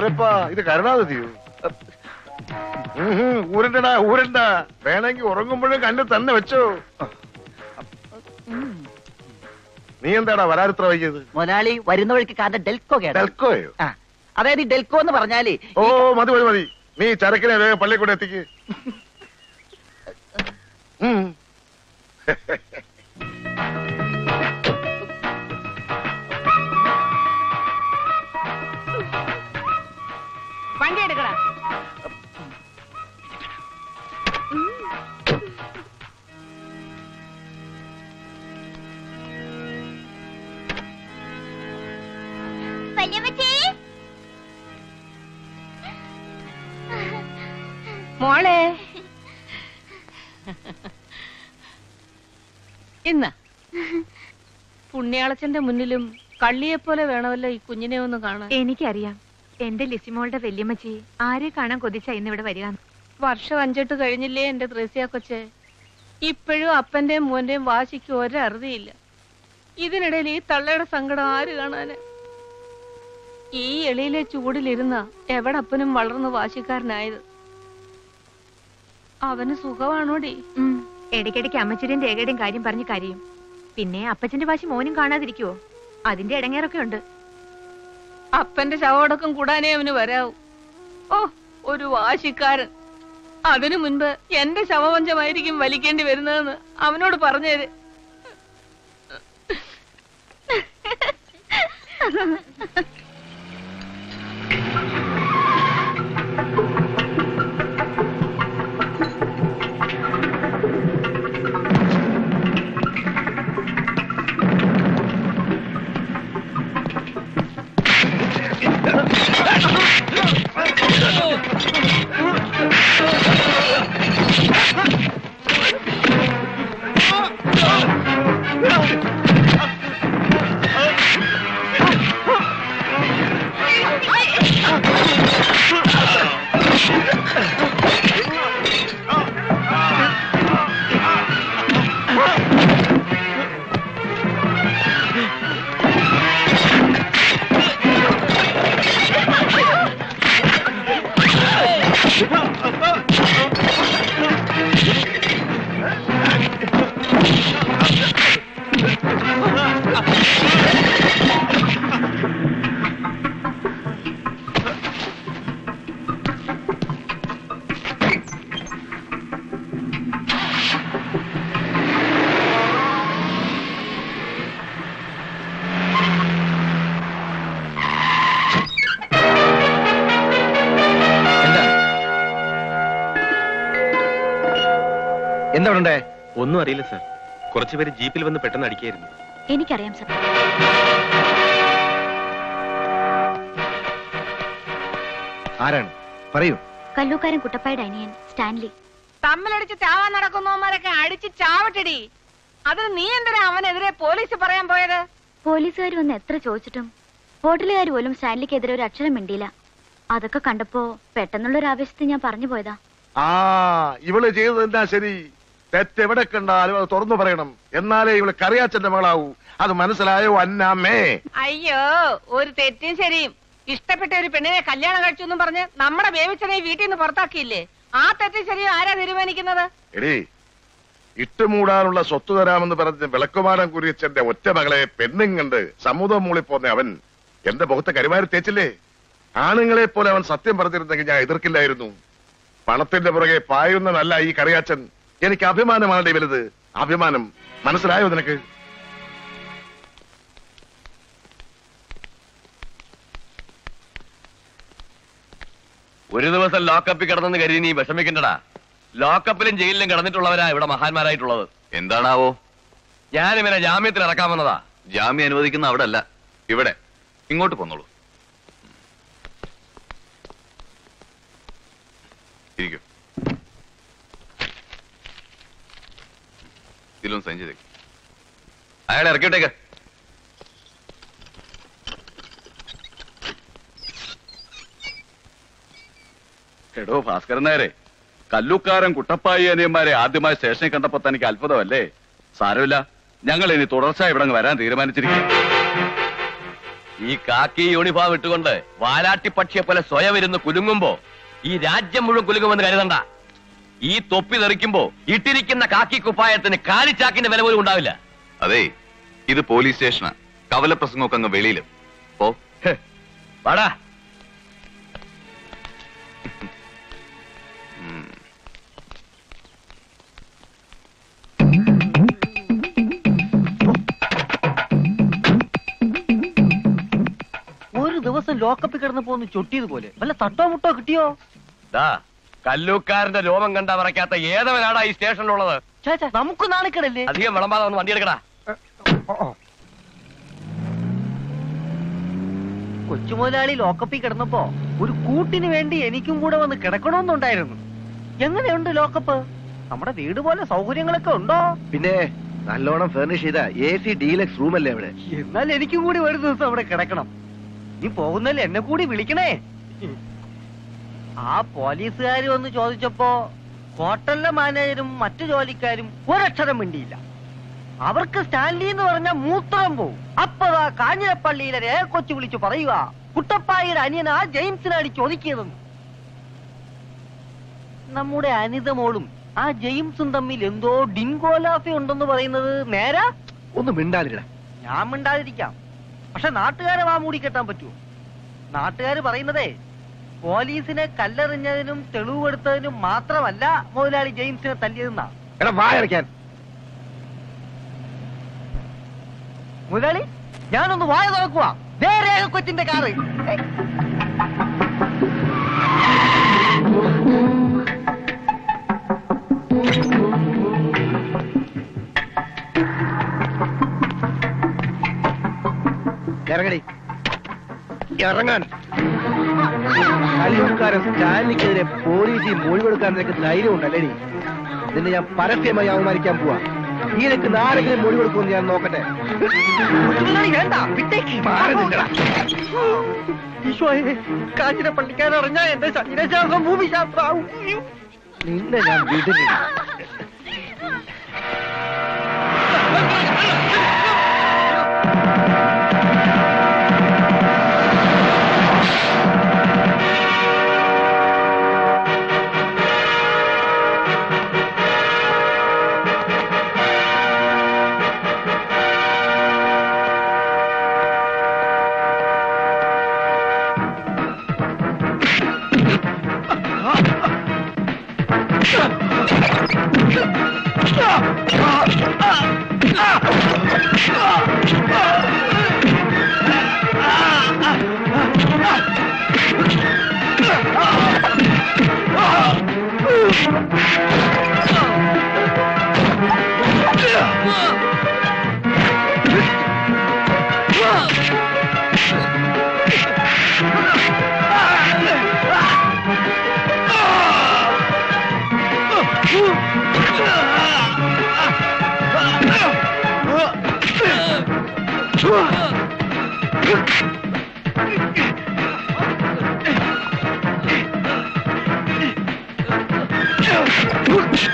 ആരപ്പാ ഇത് കരുണാതിയോ ഊരണ്ടടാ ഊരണ്ട വേണമെങ്കിൽ ഉറങ്ങുമ്പോഴും കണ്ണ് തന്നെ വെച്ചോ നീ എന്താടാ വരാറിത്ര വൈകിയത് മുതലാളി വരുന്ന വഴിക്ക് കാണ്ട ഡെൽക്കോ കേട്ടോ ഡെൽക്കോയോ ആ അതായത് ഈ ഡെൽക്കോ എന്ന് പറഞ്ഞാല് ഓ മതി മതി മതി നീ ചരക്കിനെ വേഗം പള്ളി കൂടെ എത്തിക്ക് ഉം. വണ്ടി എടുക്കടാ വല്യമ്മച്ചി മോളെ ഇന്ന് പുണ്യാളച്ചന്റെ മുന്നിലും കള്ളിയെ പോലെ വേണമല്ലോ ഈ കുഞ്ഞിനെ ഒന്ന് കാണാൻ എനിക്കറിയാം എന്റെ ലിസിമോളുടെ വല്യമ്മച്ചി ആരെ കാണാൻ കൊതിച്ച ഇന്നിവിടെ വരിക വർഷം അഞ്ചെട്ട് കഴിഞ്ഞില്ലേ എന്റെ ത്രേസ്യ കൊച്ചെ ഇപ്പോഴും അപ്പന്റെയും മോന്റെയും വാശിക്ക് ഒരറുതിയില്ല ഇതിനിടയിൽ ഈ തള്ളയുടെ സങ്കടം ആര് കാണാന് ഈ എളിയിലെ ചൂടിലിരുന്ന എവിടെ അപ്പനും വളർന്ന് വാശിക്കാരനായത് അവന് സുഖമാണോടി ഉം. ഇടയ്ക്കിടയ്ക്ക് അമ്മച്ചിയുടെയും രേഖയുടെയും കാര്യം പറഞ്ഞ് കരയും പിന്നെ അപ്പച്ചന്റെ വാശി മോനും കാണാതിരിക്കുവോ അതിന്റെ ഇടങ്ങേറൊക്കെ ഉണ്ട് അപ്പന്റെ ശവടക്കം കൂടാനേ അവന് വരാവൂ ഓ ഒരു വാശിക്കാരൻ അതിനു മുൻപ് എന്റെ ശവപഞ്ചമായിരിക്കും വലിക്കേണ്ടി വരുന്നതെന്ന് അവനോട് പറഞ്ഞേര് എന്താ ഉണ്ടേ ഒന്നും അറിയില്ല സാർ കുറച്ചുപേര് ജീപ്പിൽ വന്ന് പെട്ടെന്ന് അടിക്കായിരുന്നു എനിക്കറിയാം സർ ആരാണ് പറയൂ കല്ലൂക്കാരൻ കുട്ടപ്പായുടെ അനിയൻ സ്റ്റാൻലി തമ്മിലടിച്ച് ചാവാൻ നടക്കുന്നവന്മാരൊക്കെ അടിച്ച് ചാവട്ടടി അതിന് നീ എന്തിനാ അവനെതിരെ പോലീസ് പറയാൻ പോയത് പോലീസുകാർ വന്ന് എത്ര ചോദിച്ചിട്ടും ഹോട്ടലുകാർ പോലും സ്റ്റാൻലിക്കെതിരെ ഒരു അക്ഷരം മിണ്ടിയില്ല അതൊക്കെ കണ്ടപ്പോ പെട്ടെന്നുള്ള ഒരു ആവേശത്തിൽ ഞാൻ പറഞ്ഞു പോയതാ ആ ഇവള് ചെയ്തത് എന്താ ശരി തെറ്റെവിടെ കണ്ടാലും അത് തുറന്നു പറയണം എന്നാലേ ഇവള് കറിയാച്ചന്റെ മകളാവൂ അത് മനസ്സിലായോ അന്നാമേ അയ്യോ ഒരു തെറ്റും ശരിയും ഇഷ്ടപ്പെട്ട ഒരു പെണ്ണിനെ കല്യാണം കഴിച്ചു എന്നും പറഞ്ഞ് നമ്മുടെ ബേബിച്ചനെ വീട്ടിൽ നിന്ന് പുറത്താക്കിയില്ലേ ആ തെറ്റും ശരിയും ആരാ തീരുമാനിക്കുന്നത് എടീ ഇട്ടുമൂടാനുള്ള സ്വത്ത് തരാമെന്ന് പറഞ്ഞ് വിളക്കുമാടം കുരിയച്ചന്റെ ഒറ്റ മകളെ പെണ്ണും കണ്ട് സമുദ്രം മൂളിപ്പോന്ന അവൻ എന്റെ മുഖത്ത് കരിമാരി തേച്ചില്ലേ ആണുങ്ങളെ പോലെ അവൻ സത്യം പറഞ്ഞിരുന്നെങ്കിൽ ഞാൻ എതിർക്കില്ലായിരുന്നു പണത്തിന്റെ പുറകെ പായുന്നതല്ല ഈ കറിയാച്ചൻ എനിക്ക് അഭിമാനമാണ് ഈ വലുത് അഭിമാനം മനസ്സിലായോ നിനക്ക് ഒരു ദിവസം ലോക്കപ്പിൽ കിടന്നെന്ന് കരുതി നീ വിഷമിക്കണ്ടടാ ലോക്കപ്പിലും ജയിലിലും കിടന്നിട്ടുള്ളവരാ ഇവിടെ മഹാന്മാരായിട്ടുള്ളത് എന്താണാവോ ഞാൻ ഇവനെ ജാമ്യത്തിൽ ഇറക്കാൻ വന്നതാ ജാമ്യം അനുവദിക്കുന്ന അവിടെ അല്ല ഇവിടെ ഇങ്ങോട്ട് പോന്നോളൂ ഇരിക്കൂ ഇതിലൊന്ന് സൈൻ ചെയ്തേക്ക് അയാളെ ഇറക്കിവിട്ടേക്ക് എടോ ഭാസ്കരൻ നേരെ കല്ലുക്കാരൻ കുട്ടപ്പായി അനിയന്മാരെ ആദ്യമായി സ്റ്റേഷനിൽ കണ്ടപ്പോ തനിക്ക് അത്ഭുതമല്ലേ സാരമില്ല ഞങ്ങൾ ഇനി തുടർച്ച ഇവിടെ അങ്ങ് വരാൻ തീരുമാനിച്ചിരിക്കും ഈ കാക്കി യൂണിഫോം ഇട്ടുകൊണ്ട് വാലാട്ടി പക്ഷിയെ പോലെ സ്വയം ഇരുന്ന് കുലുങ്ങുമ്പോ ഈ രാജ്യം മുഴുവൻ കുലുങ്ങുമെന്ന് കരുതണ്ട ഈ തൊപ്പി തെറിക്കുമ്പോ ഇട്ടിരിക്കുന്ന കാക്കി കുപ്പായത്തിന് കാലിച്ചാക്കിന്റെ വില പോലും ഉണ്ടാവില്ല അതെ ഇത് പോലീസ് സ്റ്റേഷനാ കവല പ്രസംഗമൊക്കെ അങ്ങ് വെളിയിലും ഓ ഹ്, വാടാ ഒരു ദിവസം ലോക്കപ്പിൽ കിടന്നപ്പോ ഒന്ന് ചൊട്ടിയതുപോലെ വല്ല തട്ടോ മുട്ടോ കിട്ടിയോ ദാ കല്ലൂക്കാരന്റെ രോമം കണ്ടാ പറയ്ക്കാത്ത ഏതവനാടാ ഈ സ്റ്റേഷനിലുള്ളത് ഛേ, ഛേ, നമുക്ക് നാണിക്കടല്ലേ അധികം വിളമ്പാതെ ഒന്ന് വണ്ടി എടുക്കടാ കൊച്ചുമുതലാളി ലോക്കപ്പിൽ കിടന്നപ്പോ ഒരു കൂട്ടിന് വേണ്ടി എനിക്കും കൂടെ വന്ന് കിടക്കണമെന്നുണ്ടായിരുന്നു എങ്ങനെയുണ്ട് ലോക്കപ്പ് നമ്മുടെ വീട് പോലെ സൗകര്യങ്ങളൊക്കെ ഉണ്ടോ പിന്നെ നല്ലോണം ഫർണിഷ് ചെയ്ത എ സി ഡീലക്സ് റൂം അല്ലേ അവിടെ എന്നാൽ എനിക്കും കൂടി ഒരു ദിവസം അവിടെ കിടക്കണം നീ പോകുന്നതിൽ എന്നെ കൂടി വിളിക്കണേ ആ പോലീസുകാർ വന്ന് ചോദിച്ചപ്പോ ഹോട്ടലിലെ മാനേജരും മറ്റു ജോലിക്കാരും ഒരക്ഷരം മിണ്ടിയില്ല അവർക്ക് സ്റ്റാൻലി എന്ന് പറഞ്ഞ മൂത്രം പോവും അപ്പതാ കാഞ്ഞിരപ്പള്ളിയിലെ രേ കൊച്ചു വിളിച്ചു പറയുക കുട്ടപ്പായിയുടെ അനിയനാ ജെയിംസിനാണ് ചോദിക്കുന്നതെന്ന് നമ്മുടെ അനിത മോളും ആ ജെയിംസും തമ്മിൽ എന്തോ ഡിൻഗോലാഫി ഉണ്ടെന്ന് പറയുന്നത് നേരാ ഒന്ന് മിണ്ടാതിരിട ഞാൻ മിണ്ടാതിരിക്കാം പക്ഷെ നാട്ടുകാരെ വാ മൂടി കെട്ടാൻ പറ്റുമോ നാട്ടുകാര് പറയുന്നതേ പോലീസിനെ കല്ലെറിഞ്ഞതിനും തെളിവ് കൊടുത്തതിനും മാത്രമല്ല മുതലാളി ജെയിംസിനെ തല്ലിയതെന്നാ എടാ വായടയ്ക്കാൻ മുതലാളി ഞാനൊന്ന് വായ തുറക്കുക നേരെ കൊച്ചിന്റെ കാറ് ഏയ്. ഇറങ്ങടി ഇറങ്ങാൻ കല്ലൂർക്കാരൻ സ്റ്റാലിനെതിരെ പോലീസിൽ മൊഴിവെടുക്കാൻ നിനക്ക് ധൈര്യം ഉണ്ടല്ലേടി നിന്നെ ഞാൻ പരസ്യമായി അവമാനിക്കാൻ പോവാ ഈ നിനക്ക് നാരെങ്കിലും മൊഴിവെടുക്കുമെന്ന് ഞാൻ നോക്കട്ടെ മുതലാളി വേണ്ട വിട്ടേക്ക് മാറി നിൽക്കടാ. ഈശോയെ കാഞ്ഞിരപ്പള്ളിക്കാരറിഞ്ഞ എന്റെ ശരീരശാസ്ത്രം ഭൂമിശാസ്ത്രാവും നിന്നെ ഞാൻ വിടില്ല Ah!